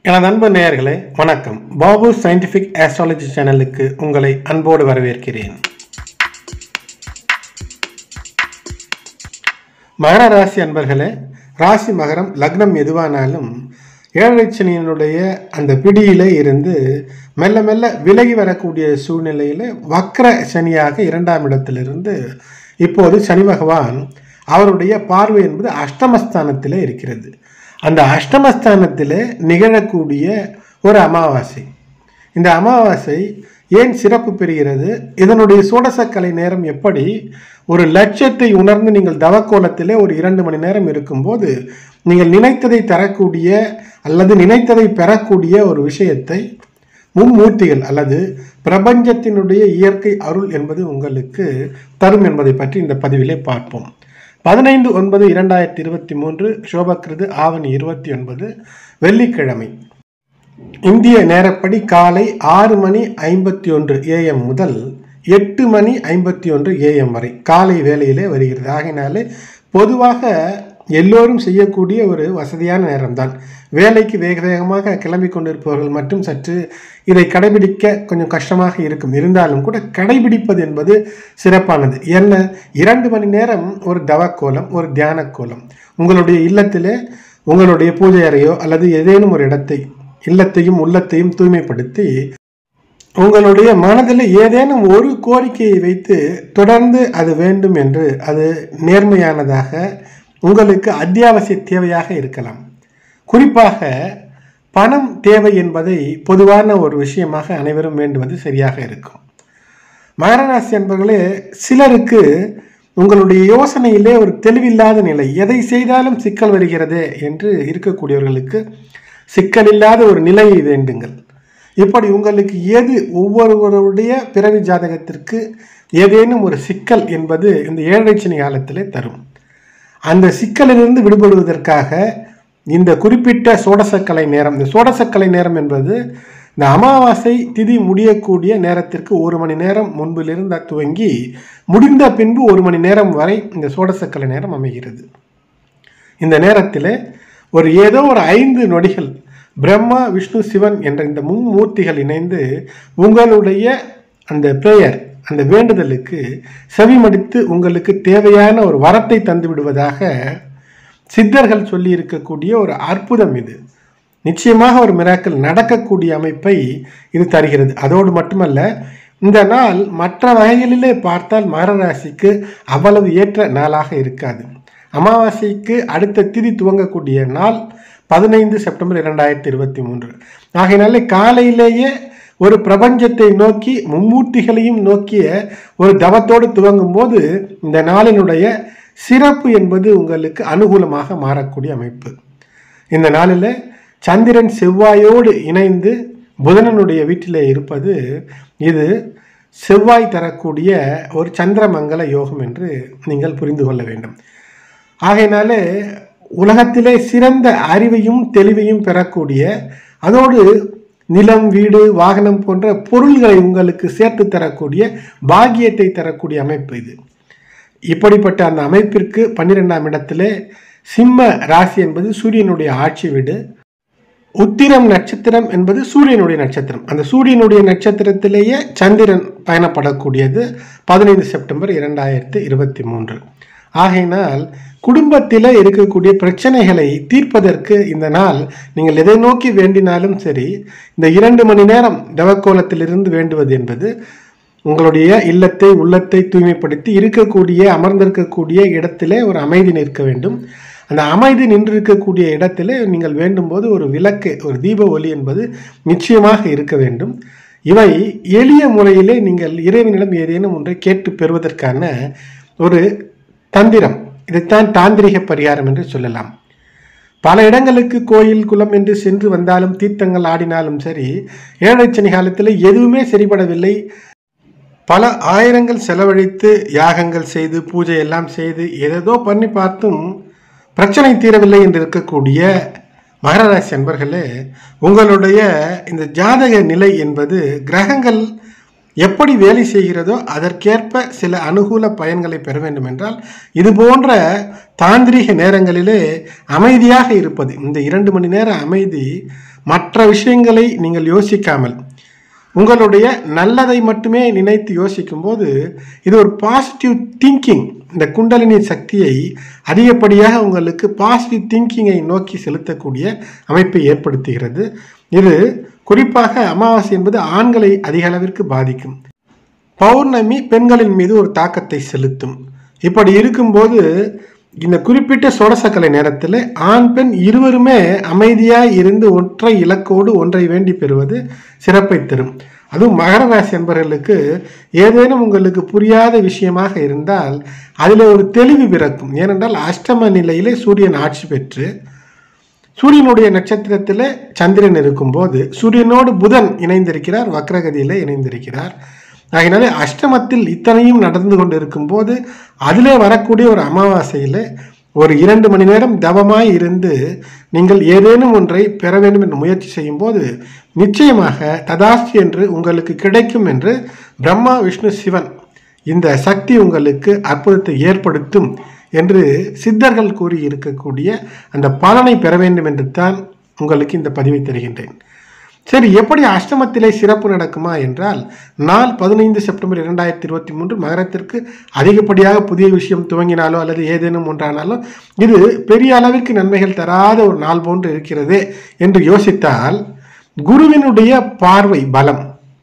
எனது அன்பு நேயர்களே வணக்கம் பாபு சயின்டிஃபிக் ஆஸ்ட்ராலஜி சேனலுக்கு உங்களை அன்போடு வரவேற்கிறேன் மகர ராசி அன்பர்களே ராசி மகரம் லக்னம் எதுவானாலும் ஏழரை சனியினுடைய அந்த பிடியிலே இருந்து மெல்ல மெல்ல விலகி வரக்கூடிய சூழ்நிலையில் வக்ர சனியாக இரண்டாம் இடத்திலிருந்து இப்போது சனி பகவான் அவருடைய பார்வை என்பது அஷ்டமஸ்தானத்திலே இருக்கிறது அந்த அஷ்டமஸ்தானத்தில் நிகழக்கூடிய ஒரு அமாவாசை இந்த அமாவாசை ஏன் சிறப்பு பெறுகிறது இதனுடைய சூடசக்கலை நேரம் எப்படி ஒரு லட்சியத்தை உணர்ந்து நீங்கள் தவக்கோலத்திலே ஒரு இரண்டு மணி நேரம் இருக்கும்போது நீங்கள் நினைத்ததை தரக்கூடிய அல்லது நினைத்ததை பெறக்கூடிய ஒரு விஷயத்தை மும்மூர்த்திகள் அல்லது பிரபஞ்சத்தினுடைய இயற்கை அருள் என்பது உங்களுக்கு தரும் என்பதை பற்றி இந்த பதிவிலே பார்ப்போம் பதினைந்து ஒன்பது இரண்டாயிரத்தி இருபத்தி மூன்று சோபக்கிருது ஆவணி இருபத்தி ஒன்பது வெள்ளிக்கிழமை இந்திய நேரப்படி காலை ஆறு மணி ஐம்பத்தி ஒன்று ஏஎம் முதல் எட்டு மணி ஐம்பத்தி ஒன்று ஏஎம் வரை காலை வேளையிலே வருகிறது ஆகையினாலே பொதுவாக எல்லோரும் செய்யக்கூடிய ஒரு வசதியான நேரம்தான் வேலைக்கு வேக வேகமாக கிளம்பி கொண்டிருப்பவர்கள் மட்டும் சற்று இதை கடைபிடிக்க கொஞ்சம் கஷ்டமாக இருக்கும் இருந்தாலும் கூட கடைபிடிப்பது என்பது சிறப்பானது என்ன இரண்டு மணி நேரம் ஒரு தவக்கோலம் ஒரு தியான கோலம் உங்களுடைய இல்லத்திலே உங்களுடைய பூஜை அறையோ அல்லது ஏதேனும் ஒரு இடத்தை இல்லத்தையும் உள்ளத்தையும் தூய்மைப்படுத்தி உங்களுடைய மனதில் ஏதேனும் ஒரு கோரிக்கையை வைத்து தொடர்ந்து அது வேண்டும் என்று அது நேர்மையானதாக உங்களுக்கு அத்தியாவசிய தேவையாக இருக்கலாம் குறிப்பாக பணம் தேவை என்பதை பொதுவான ஒரு விஷயமாக அனைவரும் வேண்டுவது சரியாக இருக்கும் மகரராசி என்பவர்களே சிலருக்கு உங்களுடைய யோசனையிலே ஒரு தெளிவில்லாத நிலை எதை செய்தாலும் சிக்கல் வருகிறதே என்று இருக்கக்கூடியவர்களுக்கு சிக்கலில்லாத ஒரு நிலையை வேண்டுங்கள் இப்படி உங்களுக்கு எது ஒவ்வொருவருடைய பிறவி ஜாதகத்திற்கு ஏதேனும் ஒரு சிக்கல் என்பது இந்த ஏழரை சனி காலத்திலே தரும் அந்த சிக்கலிலிருந்து விடுபடுவதற்காக இந்த குறிப்பிட்ட சோடசக்கலை நேரம் இந்த சோடசக்கலை நேரம் என்பது இந்த அமாவாசை திதி முடியக்கூடிய நேரத்திற்கு ஒரு மணி நேரம் முன்பிலிருந்து துவங்கி முடிந்த பின்பு ஒரு மணி நேரம் வரை இந்த சோடசக்கலை நேரம் அமைகிறது இந்த நேரத்தில் ஒரு ஏதோ ஒரு ஐந்து நொடிகள் பிரம்மா விஷ்ணு சிவன் என்ற இந்த மும்மூர்த்திகள் இணைந்து உங்களுடைய அந்த பிரேயர் அந்த வேண்டுதலுக்கு செவிமடித்து உங்களுக்கு தேவையான ஒரு வரத்தை தந்து விடுவதாக சித்தர்கள் சொல்லி இருக்கக்கூடிய ஒரு அற்புதம் இது நிச்சயமாக ஒரு மிராக்கள் நடக்கக்கூடிய அமைப்பை இது தருகிறது அதோடு மட்டுமல்ல இந்த நாள் மற்ற வகைகளிலே பார்த்தால் மகர ராசிக்கு அவ்வளவு ஏற்ற நாளாக இருக்காது அமாவாசைக்கு அடுத்த திதி துவங்கக்கூடிய நாள் பதினைந்து செப்டம்பர் இரண்டாயிரத்தி இருபத்தி மூன்று ஆகையினாலே காலையிலேயே ஒரு பிரபஞ்சத்தை நோக்கி மும்மூர்த்திகளையும் நோக்கிய ஒரு தவத்தோடு துவங்கும் போது இந்த நாளினுடைய சிறப்பு என்பது உங்களுக்கு அனுகூலமாக மாறக்கூடிய அமைப்பு இந்த நாளில் சந்திரன் செவ்வாயோடு இணைந்து புதனனுடைய வீட்டிலே இருப்பது இது செவ்வாய் தரக்கூடிய ஒரு சந்திரமங்கல யோகம் என்று நீங்கள் புரிந்து கொள்ள வேண்டும் ஆகையினாலே உலகத்திலே சிறந்த அறிவையும் தெளிவையும் பெறக்கூடிய அதோடு நிலம் வீடு வாகனம் போன்ற பொருள்களை உங்களுக்கு சேர்த்து தரக்கூடிய பாக்கியத்தை தரக்கூடிய அமைப்பு இது இப்படிப்பட்ட அந்த அமைப்பிற்கு பன்னிரெண்டாம் இடத்திலே சிம்ம ராசி என்பது சூரியனுடைய ஆட்சி வீடு உத்திரம் நட்சத்திரம் என்பது சூரியனுடைய நட்சத்திரம் அந்த சூரியனுடைய நட்சத்திரத்திலேயே சந்திரன் பயணப்படக்கூடியது பதினைந்து செப்டம்பர் இரண்டாயிரத்து இருபத்தி மூன்று ஆகையினால் குடும்பத்தில் இருக்கக்கூடிய பிரச்சனைகளை தீர்ப்பதற்கு இந்த நாள் நீங்கள் எதை நோக்கி வேண்டினாலும் சரி இந்த இரண்டு மணி நேரம் தவக்கோலத்திலிருந்து வேண்டுவது என்பது உங்களுடைய இல்லத்தை உள்ளத்தை தூய்மைப்படுத்தி இருக்கக்கூடிய அமர்ந்திருக்கக்கூடிய இடத்திலே ஒரு அமைதி நிற்க வேண்டும் அந்த அமைதி நின்றிருக்கக்கூடிய இடத்துல நீங்கள் வேண்டும்போது ஒரு விளக்கு ஒரு தீப ஒளி என்பது நிச்சயமாக இருக்க வேண்டும் இவை எளிய முறையிலே நீங்கள் இறைவனிடம் ஏதேனும் ஒன்றை கேட்டு பெறுவதற்கான ஒரு தந்திரம் இதைத்தான் தாந்திரிக பரிகாரம் என்று சொல்லலாம் பல இடங்களுக்கு கோயில் குளம் என்று சென்று வந்தாலும் தீர்த்தங்கள் ஆடினாலும் சரி ஏழரை சனி காலத்தில் எதுவுமே சரிபடவில்லை பல ஆயிரங்கள் செலவழித்து யாகங்கள் செய்து பூஜை எல்லாம் செய்து ஏதேதோ பண்ணி பார்த்தும் பிரச்சனை தீரவில்லை என்று இருக்கக்கூடிய மகர ராசி அன்பர்களே உங்களுடைய இந்த ஜாதக நிலை என்பது கிரகங்கள் எப்படி வேலை செய்கிறதோ அதற்கேற்ப சில அனுகூல பயன்களை பெற வேண்டும் என்றால் இது போன்ற தாந்திரிக நேரங்களிலே அமைதியாக இருப்பது இந்த இரண்டு மணி நேர அமைதி மற்ற விஷயங்களை நீங்கள் யோசிக்காமல் உங்களுடைய நல்லதை மட்டுமே நினைத்து யோசிக்கும் போது இது ஒரு பாசிட்டிவ் திங்கிங் இந்த குண்டலினி சக்தியை அதிகப்படியாக உங்களுக்கு பாசிட்டிவ் திங்கிங்கை நோக்கி செலுத்தக்கூடிய அமைப்பை ஏற்படுத்துகிறது இது குறிப்பாக அமாவாசை என்பது ஆண்களை அதிக அளவிற்கு பாதிக்கும் பௌர்ணமி பெண்களின் மீது ஒரு தாக்கத்தை செலுத்தும் இப்படி இருக்கும்போது இந்த குறிப்பிட்ட சோடசக்கலை நேரத்தில் ஆண் பெண் இருவருமே அமைதியாக இருந்து ஒற்றை இலக்கோடு ஒன்றை வேண்டி பெறுவது சிறப்பை தரும் அதுவும் மகர ராசி என்பவர்களுக்கு ஏதேனும் உங்களுக்கு புரியாத விஷயமாக இருந்தால் அதில் ஒரு தெளிவு பிறக்கும் ஏனென்றால் அஷ்டம நிலையிலே சூரியன் ஆட்சி பெற்று சூரியனுடைய நட்சத்திரத்தில் சந்திரன் இருக்கும்போது சூரியனோடு புதன் இணைந்திருக்கிறார் வக்ரகதியில் இணைந்திருக்கிறார் ஆகினாலே அஷ்டமத்தில் இத்தனையும் நடந்து கொண்டு இருக்கும்போது அதிலே வரக்கூடிய ஒரு அமாவாசையில் ஒரு இரண்டு மணி நேரம் தவமாய் இருந்து நீங்கள் ஏதேனும் ஒன்றை பெற வேண்டும் என்று முயற்சி செய்யும்போது நிச்சயமாக ததாஸ்தி என்று உங்களுக்கு கிடைக்கும் என்று பிரம்மா விஷ்ணு சிவன் இந்த சக்தி உங்களுக்கு அற்புதத்தை ஏற்படுத்தும் என்று சித்தர்கள் கூறி இருக்கக்கூடிய அந்த பலனை பெற வேண்டும் என்று தான் உங்களுக்கு இந்த பதிவை தருகின்றேன் சரி எப்படி அஷ்டமத்திலே சிறப்பு நடக்குமா என்றால் நாள் பதினைந்து செப்டம்பர் இரண்டாயிரத்தி இருபத்தி மூன்று மகரத்திற்கு அதிகப்படியாக புதிய விஷயம் துவங்கினாலோ அல்லது ஏதேனும் ஒன்றானாலோ இது பெரிய அளவிற்கு நன்மைகள் தராத ஒரு நாள் போன்று இருக்கிறது என்று யோசித்தால் குருவினுடைய பார்வை பலம்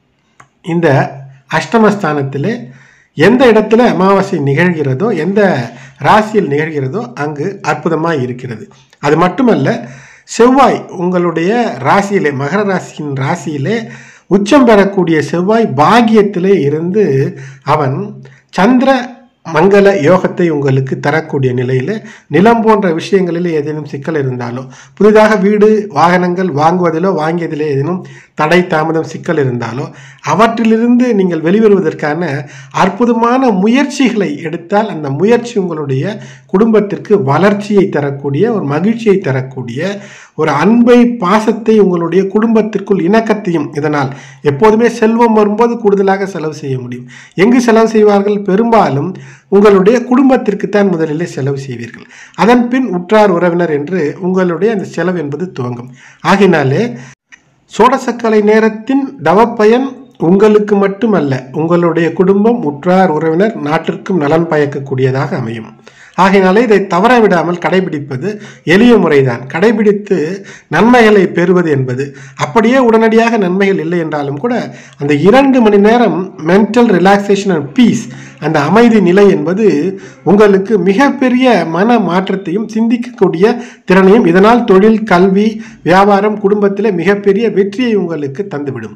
இந்த அஷ்டமஸ்தானத்திலே எந்த இடத்துல அமாவாசை நிகழ்கிறதோ எந்த ராசியில் நிகழ்கிறதோ அங்கு அற்புதமாக இருக்கிறது அது மட்டுமல்ல செவ்வாய் உங்களுடைய ராசியிலே மகர ராசியின் ராசியிலே உச்சம் பெறக்கூடிய செவ்வாய் பாகியத்திலே இருந்து அவன் சந்திர மங்கள யோகத்தை உங்களுக்கு தரக்கூடிய நிலையில் நிலம் போன்ற விஷயங்களில் ஏதேனும் சிக்கல் இருந்தாலோ புதிதாக வீடு வாகனங்கள் வாங்குவதிலோ வாங்கியதிலோ ஏதேனும் தடை தாமதம் சிக்கல் இருந்தாலோ அவற்றிலிருந்து நீங்கள் வெளிவருவதற்கான அற்புதமான முயற்சிகளை எடுத்தால் அந்த முயற்சி உங்களுடைய குடும்பத்திற்கு வளர்ச்சியை தரக்கூடிய ஒரு மகிழ்ச்சியை தரக்கூடிய ஒரு அன்பை பாசத்தை உங்களுடைய குடும்பத்திற்குள் இணக்கத்தையும் இதனால் எப்போதுமே செல்வம் வரும்போது கூடுதலாக செலவு செய்ய முடியும் எங்கு செலவு செய்வார்கள் பெரும்பாலும் உங்களுடைய குடும்பத்திற்கு தான் முதலிலே செலவு செய்வீர்கள் அதன் பின் உற்றார் உறவினர் என்று உங்களுடைய அந்த செலவு என்பது துவங்கும் ஆகினாலே சோடசக்கலை நேரத்தின் தவப்பயன் உங்களுக்கு மட்டுமல்ல உங்களுடைய குடும்பம் உற்றார் உறவினர் நாட்டிற்கும் நலன் பயக்கக்கூடியதாக அமையும் ஆகையினாலே இதை தவற விடாமல் கடைபிடிப்பது எளிய முறைதான் கடைபிடித்து நன்மைகளை பெறுவது என்பது அப்படியே உடனடியாக நன்மைகள் இல்லை என்றாலும் கூட அந்த இரண்டு மணி நேரம் மென்டல் ரிலாக்ஸேஷன் அண்ட் பீஸ் அந்த அமைதி நிலை என்பது உங்களுக்கு மிகப்பெரிய மன மாற்றத்தையும் சிந்திக்கக்கூடிய திறனையும் இதனால் தொழில் கல்வி வியாபாரம் குடும்பத்தில் மிகப்பெரிய வெற்றியை உங்களுக்கு தந்துவிடும்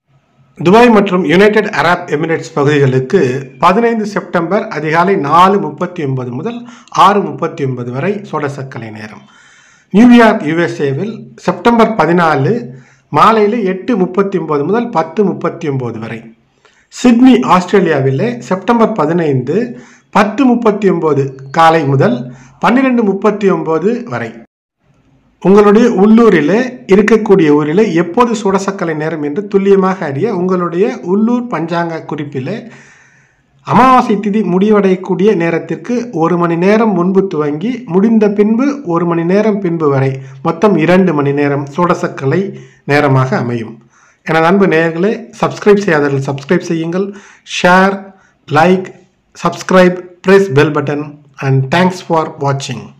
துபாய் மற்றும் யுனைடெட் அரப் எமிரேட்ஸ் பகுதிகளுக்கு பதினைந்து செப்டம்பர் அதிகாலை நாலு முப்பத்தி ஒன்பது முதல் ஆறு முப்பத்தி ஒன்பது வரை சோடசக்கலை நேரம் நியூயார்க் யுஎஸ்ஏவில் செப்டம்பர் பதினாலு மாலையில் எட்டு முப்பத்தி ஒன்பது முதல் பத்து முப்பத்தி ஒன்பது வரை சிட்னி ஆஸ்திரேலியாவில் செப்டம்பர் பதினைந்து பத்து முப்பத்தி ஒன்பது காலை முதல் பன்னிரெண்டு முப்பத்தி ஒன்பது வரை உங்களுடைய உள்ளூரில் இருக்கக்கூடிய ஊரில் எப்போது சுடசக்கலை நேரம் என்று துல்லியமாக அறிய உங்களுடைய உள்ளூர் பஞ்சாங்க குறிப்பில் அமாவாசை திதி முடிவடையக்கூடிய நேரத்திற்கு ஒரு மணி நேரம் முன்பு துவங்கி முடிந்த பின்பு ஒரு மணி நேரம் பின்பு வரை மொத்தம் இரண்டு மணி நேரம் சோடசக்கலை நேரமாக அமையும் எனது அன்பு நேயர்களே சப்ஸ்கிரைப் செய்யாதவர்கள் சப்ஸ்கிரைப் செய்யுங்கள் share like subscribe press bell button and thanks for வாட்சிங்